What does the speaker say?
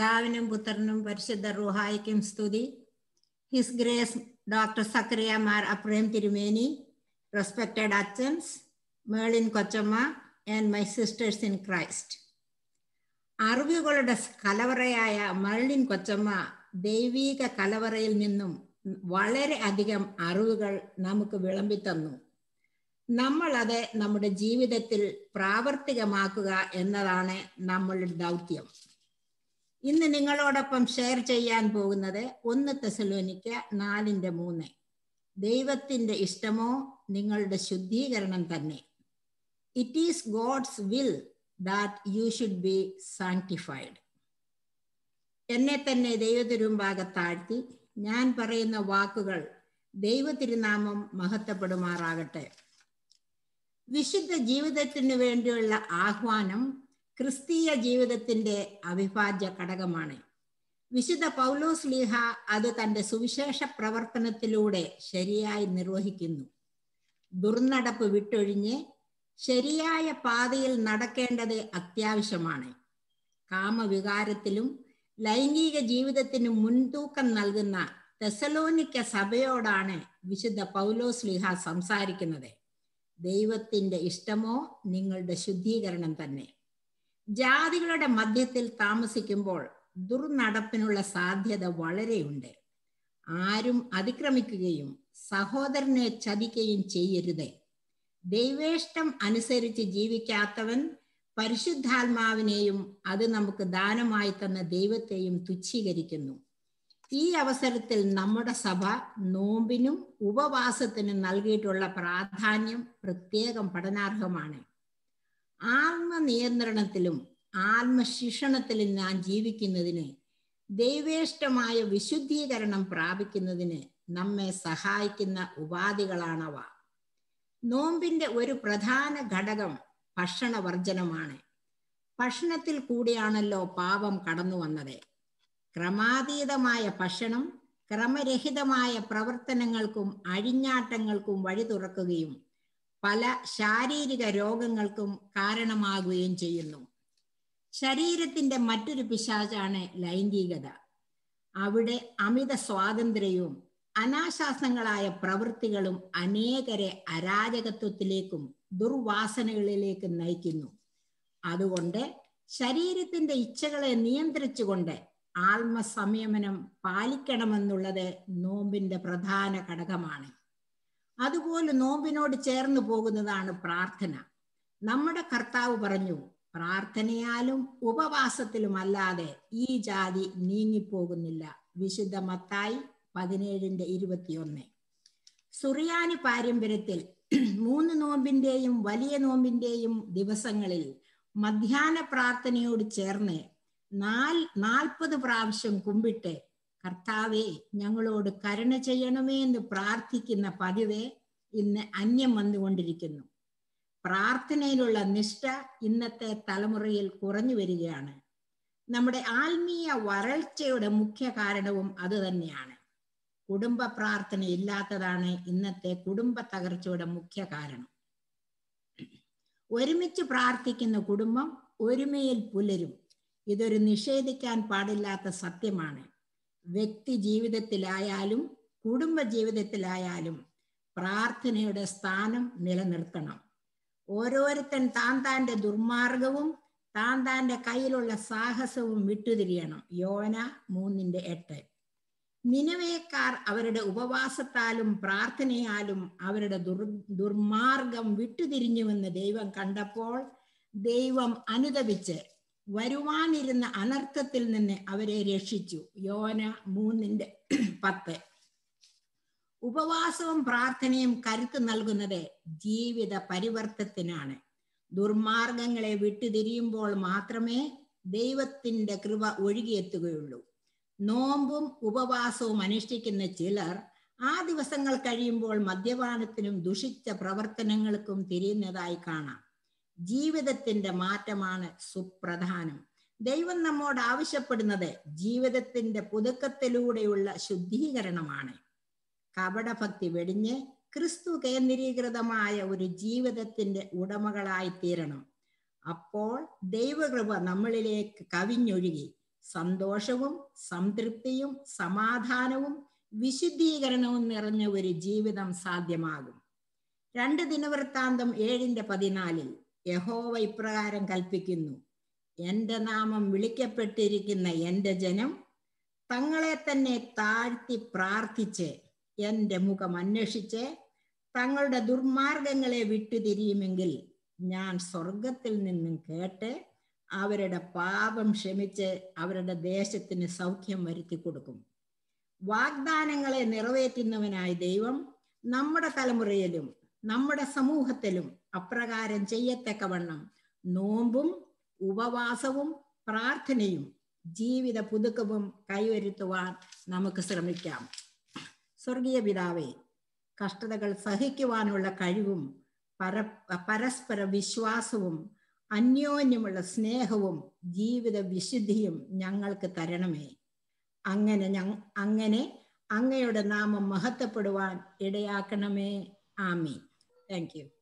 പിതാവിനും പുത്രനും പരിശുദ്ധ റുഹായിക്കും സ്തുതി his grace doctor Zacharia Mar Aprem Thirumeni respected അച്ചൻസ് മേളിൻ കൊച്ചമ്മ and my sisters in Christ അറിവുകളുടെ കലവറയായ മർലിൻ കൊച്ചമ്മ ദൈവീക കലവറയിൽ നിന്നും വളരെ അധികം അറിവുകൾ നമുക്ക് വിളമ്പിത്തന്നു നമ്മൾ അത് നമ്മുടെ ജീവിതത്തിൽ പ്രാവർത്തികമാക്കുക എന്നതാണ് നമ്മളുടെ ദൗത്യം ഇന്ന് നിങ്ങളോടൊപ്പം ഷെയർ ചെയ്യാൻ പോകുന്നത് ഒന്ന് തെസലോനിക്ക നാലിന്റെ മൂന്ന് ദൈവത്തിന്റെ ഇഷ്ടമോ നിങ്ങളുടെ ശുദ്ധീകരണം തന്നെ it is God's will that you should be sanctified എന്നെ തന്നെ ദൈവത്തിരുമ്പാകെ താഴ്ത്തി ഞാൻ പറയുന്ന വാക്കുകൾ ദൈവത്തിരുനാമം മഹത്വപ്പെടുമാറാകട്ടെ വിശുദ്ധ ജീവിതത്തിന് വേണ്ടിയുള്ള ആഹ്വാനം ക്രിസ്തീയ ജീവിതത്തിന്റെ അവിഭാജ്യ ഘടകമാണ് വിശുദ്ധ പൗലോസ് ലീഹ അത് തന്റെ സുവിശേഷ പ്രവർത്തനത്തിലൂടെ ശരിയായി നിർവഹിക്കുന്നു ദുർനടപ്പ് വിട്ടൊഴിഞ്ഞ് ശരിയായ പാതയിൽ നടക്കേണ്ടത് അത്യാവശ്യമാണ് കാമവികാരത്തിലും ലൈംഗിക ജീവിതത്തിന് മുൻതൂക്കം നൽകുന്ന തെസലോനിക്ക സഭയോടാണ് വിശുദ്ധ പൗലോസ് ലിഹ സംസാരിക്കുന്നത് ദൈവത്തിന്റെ ഇഷ്ടമോ നിങ്ങളുടെ ശുദ്ധീകരണം തന്നെ ജാതികളുടെ മധ്യത്തിൽ താമസിക്കുമ്പോൾ ദുർനടപ്പിനുള്ള സാധ്യത വളരെയുണ്ട് ആരും അതിക്രമിക്കുകയും സഹോദരനെ ചതിക്കുകയും ചെയ്യരുത് ദൈവേഷ്ടം അനുസരിച്ച് ജീവിക്കാത്തവൻ പരിശുദ്ധാത്മാവിനെയും അത് നമുക്ക് ദാനമായി തന്ന ദൈവത്തെയും തുച്ഛീകരിക്കുന്നു ഈ അവസരത്തിൽ നമ്മുടെ സഭ നോമ്പിനും ഉപവാസത്തിനും നൽകിയിട്ടുള്ള പ്രാധാന്യം പ്രത്യേകം പഠനാർഹമാണ് ആത്മനിയന്ത്രണത്തിലും ആത്മശിക്ഷണത്തിലും ഞാൻ ജീവിക്കുന്നതിന് ദൈവേഷ്ടമായ വിശുദ്ധീകരണം പ്രാപിക്കുന്നതിന് നമ്മെ സഹായിക്കുന്ന ഉപാധികളാണവ നോമ്പിന്റെ ഒരു പ്രധാന ഘടകം ഭക്ഷണവർജനമാണ് ഭക്ഷണത്തിൽ കൂടിയാണല്ലോ പാപം കടന്നു വന്നത് ക്രമാതീതമായ ഭക്ഷണം ക്രമരഹിതമായ പ്രവർത്തനങ്ങൾക്കും അഴിഞ്ഞാട്ടങ്ങൾക്കും വഴി തുറക്കുകയും പല ശാരീരിക രോഗങ്ങൾക്കും കാരണമാകുകയും ചെയ്യുന്നു ശരീരത്തിന്റെ മറ്റൊരു പിശാചാണ് ലൈംഗികത അവിടെ അമിത സ്വാതന്ത്ര്യവും അനാശാസങ്ങളായ പ്രവൃത്തികളും അനേകരെ അരാജകത്വത്തിലേക്കും ദുർവാസനകളിലേക്കും നയിക്കുന്നു അതുകൊണ്ട് ശരീരത്തിന്റെ ഇച്ഛകളെ നിയന്ത്രിച്ചുകൊണ്ട് ആത്മസംയമനം പാലിക്കണമെന്നുള്ളത് നോമ്പിന്റെ പ്രധാന ഘടകമാണ് അതുപോലെ നോമ്പിനോട് ചേർന്ന് പോകുന്നതാണ് പ്രാർത്ഥന നമ്മുടെ കർത്താവ് പറഞ്ഞു പ്രാർത്ഥനയാലും ഉപവാസത്തിലും അല്ലാതെ ഈ ജാതി നീങ്ങിപ്പോകുന്നില്ല വിശുദ്ധ മത്തായി പതിനേഴിന്റെ ഇരുപത്തിയൊന്ന് സുറിയാനി പാരമ്പര്യത്തിൽ മൂന്ന് നോമ്പിന്റെയും വലിയ നോമ്പിന്റെയും ദിവസങ്ങളിൽ മധ്യാഹ്ന പ്രാർത്ഥനയോട് ചേർന്ന് നാൽ നാൽപ്പത് പ്രാവശ്യം കുമ്പിട്ട് കർത്താവെ ഞങ്ങളോട് കരുണ ചെയ്യണമേ എന്ന് പ്രാർത്ഥിക്കുന്ന പതിവ് ഇന്ന് അന്യം വന്നുകൊണ്ടിരിക്കുന്നു പ്രാർത്ഥനയിലുള്ള നിഷ്ഠ ഇന്നത്തെ തലമുറയിൽ കുറഞ്ഞു വരികയാണ് നമ്മുടെ ആത്മീയ വരൾച്ചയുടെ മുഖ്യ കാരണവും അത് തന്നെയാണ് കുടുംബ പ്രാർത്ഥന ഇല്ലാത്തതാണ് ഇന്നത്തെ കുടുംബ തകർച്ചയുടെ മുഖ്യ കാരണം ഒരുമിച്ച് പ്രാർത്ഥിക്കുന്ന കുടുംബം ഒരുമയിൽ പുലരും ഇതൊരു നിഷേധിക്കാൻ പാടില്ലാത്ത സത്യമാണ് വ്യക്തി ജീവിതത്തിലായാലും കുടുംബ ജീവിതത്തിലായാലും പ്രാർത്ഥനയുടെ സ്ഥാനം നിലനിർത്തണം ഓരോരുത്തൻ താൻ താന്റെ ദുർമാർഗവും താൻ താന്റെ കയ്യിലുള്ള സാഹസവും വിട്ടുതിരിയണം യോന മൂന്നിന്റെ എട്ട് നിലവേക്കാർ അവരുടെ ഉപവാസത്താലും പ്രാർത്ഥനയാലും അവരുടെ ദുർ ദുർമാർഗം വിട്ടുതിരിഞ്ഞുവെന്ന് ദൈവം കണ്ടപ്പോൾ ദൈവം അനുദപിച്ച് വരുവാനിരുന്ന അനർത്ഥത്തിൽ നിന്ന് അവരെ രക്ഷിച്ചു യോന മൂന്നിന്റെ പത്ത് ഉപവാസവും പ്രാർത്ഥനയും കരുത്ത് നൽകുന്നത് ജീവിത പരിവർത്തനത്തിനാണ് ദുർമാർഗങ്ങളെ വിട്ടുതിരിയുമ്പോൾ മാത്രമേ ദൈവത്തിന്റെ കൃപ ഒഴുകിയെത്തുകയുള്ളൂ നോമ്പും ഉപവാസവും അനുഷ്ഠിക്കുന്ന ചിലർ ആ ദിവസങ്ങൾ കഴിയുമ്പോൾ മദ്യപാനത്തിനും ദുഷിച്ച പ്രവർത്തനങ്ങൾക്കും തിരിയുന്നതായി കാണാം ജീവിതത്തിന്റെ മാറ്റമാണ് സുപ്രധാനം ദൈവം നമ്മോട് ആവശ്യപ്പെടുന്നത് ജീവിതത്തിന്റെ പുതുക്കത്തിലൂടെയുള്ള ശുദ്ധീകരണമാണ് കപടഭക്തി വെടിഞ്ഞ് ക്രിസ്തു കേന്ദ്രീകൃതമായ ഒരു ജീവിതത്തിന്റെ ഉടമകളായി തീരണം അപ്പോൾ ദൈവകൃപ നമ്മളിലേക്ക് കവിഞ്ഞൊഴുകി സന്തോഷവും സംതൃപ്തിയും സമാധാനവും വിശുദ്ധീകരണവും നിറഞ്ഞ ഒരു ജീവിതം സാധ്യമാകും രണ്ട് ദിനവൃത്താന്തം ഏഴിന്റെ പതിനാലിൽ യഹോവ ഇപ്രകാരം കൽപ്പിക്കുന്നു എന്റെ നാമം വിളിക്കപ്പെട്ടിരിക്കുന്ന എന്റെ ജനം തങ്ങളെ തന്നെ താഴ്ത്തി പ്രാർത്ഥിച്ച് എന്റെ മുഖം അന്വേഷിച്ച് തങ്ങളുടെ ദുർമാർഗങ്ങളെ വിട്ടുതിരിയുമെങ്കിൽ ഞാൻ സ്വർഗത്തിൽ നിന്നും കേട്ട് അവരുടെ പാപം ക്ഷമിച്ച് അവരുടെ ദേശത്തിന് സൗഖ്യം വരുത്തി കൊടുക്കും വാഗ്ദാനങ്ങളെ നിറവേറ്റുന്നവനായ ദൈവം നമ്മുടെ തലമുറയിലും നമ്മുടെ സമൂഹത്തിലും അപ്രകാരം ചെയ്യത്തക്കവണ്ണം നോമ്പും ഉപവാസവും പ്രാർത്ഥനയും ജീവിത പുതുക്കവും കൈവരുത്തുവാൻ നമുക്ക് ശ്രമിക്കാം സ്വർഗീയ പിതാവേ കഷ്ടതകൾ സഹിക്കുവാനുള്ള കഴിവും പര പരസ്പര വിശ്വാസവും അന്യോന്യമുള്ള സ്നേഹവും ജീവിത വിശുദ്ധിയും ഞങ്ങൾക്ക് തരണമേ അങ്ങനെ ഞ അങ്ങനെ അങ്ങയുടെ നാമം മഹത്വപ്പെടുവാൻ ഇടയാക്കണമേ ആമീൻ താങ്ക് യു